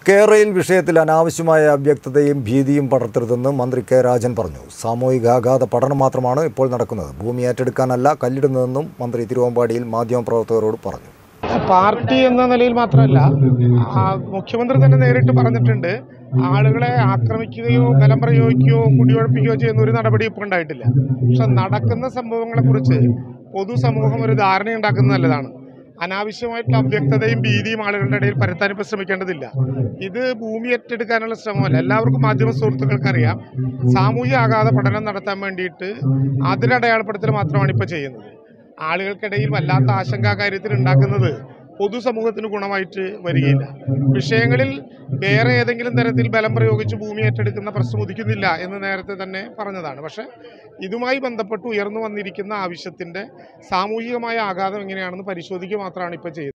കേരയിൽ വിഷയത്തിൽ അനാവശ്യമായ അവ്യക്തതയും ഭീതിയും പടർത്തരുതെന്ന് മന്ത്രി കെ രാജൻ പറഞ്ഞു സാമൂഹികാഘാത പഠനം മാത്രമാണ് ഇപ്പോൾ നടക്കുന്നത് ഭൂമി ഏറ്റെടുക്കാനല്ല കല്ലിടുന്നതെന്നും മന്ത്രി തിരുവമ്പാടിയിൽ മാധ്യമപ്രവർത്തകരോട് പറഞ്ഞു പാർട്ടി എന്ന നിലയിൽ മാത്രമല്ല ആ, മുഖ്യമന്ത്രി തന്നെ നേരിട്ട് പറഞ്ഞിട്ടുണ്ട് ആളുകളെ ആക്രമിക്കുകയോ ബലം പ്രയോഗിക്കുകയോ കുടിയൊഴിപ്പിക്കുകയോ ചെയ്യുന്ന ഒരു നടപടി ഇപ്പോൾ ഉണ്ടായിട്ടില്ല പക്ഷെ നടക്കുന്ന സംഭവങ്ങളെക്കുറിച്ച് പൊതുസമൂഹം ഒരു ധാരണയുണ്ടാക്കുന്നത് നല്ലതാണ് അനാവശ്യമായിട്ടുള്ള അവ്യക്തതയും ഭീതിയും ആളുകളുടെ ഇടയിൽ പരത്താൻ ഇപ്പോൾ ശ്രമിക്കേണ്ടതില്ല ഇത് ഭൂമി ഏറ്റെടുക്കാനുള്ള ശ്രമമല്ല എല്ലാവർക്കും മാധ്യമ സുഹൃത്തുക്കൾക്ക് അറിയാം സാമൂഹ്യ ആഘാത പഠനം നടത്താൻ വേണ്ടിയിട്ട് അതിരടയാളപ്പെടുത്തൽ മാത്രമാണ് ഇപ്പോൾ ചെയ്യുന്നത് ആളുകൾക്കിടയിൽ വല്ലാത്ത ആശങ്കാ കാര്യത്തിൽ ഉണ്ടാക്കുന്നത് പൊതുസമൂഹത്തിന് ഗുണമായിട്ട് വരികയില്ല വിഷയങ്ങളിൽ വേറെ ഏതെങ്കിലും തരത്തിൽ ബലം പ്രയോഗിച്ച് ഭൂമി ഏറ്റെടുക്കുന്ന പ്രശ്നം ഉദിക്കുന്നില്ല എന്ന് നേരത്തെ തന്നെ പറഞ്ഞതാണ് പക്ഷേ ഇതുമായി ബന്ധപ്പെട്ട് ഉയർന്നു വന്നിരിക്കുന്ന ആവശ്യത്തിൻ്റെ സാമൂഹികമായ ആഘാതം എങ്ങനെയാണെന്ന് പരിശോധിക്കുക മാത്രമാണ് ഇപ്പോൾ ചെയ്യുന്നത്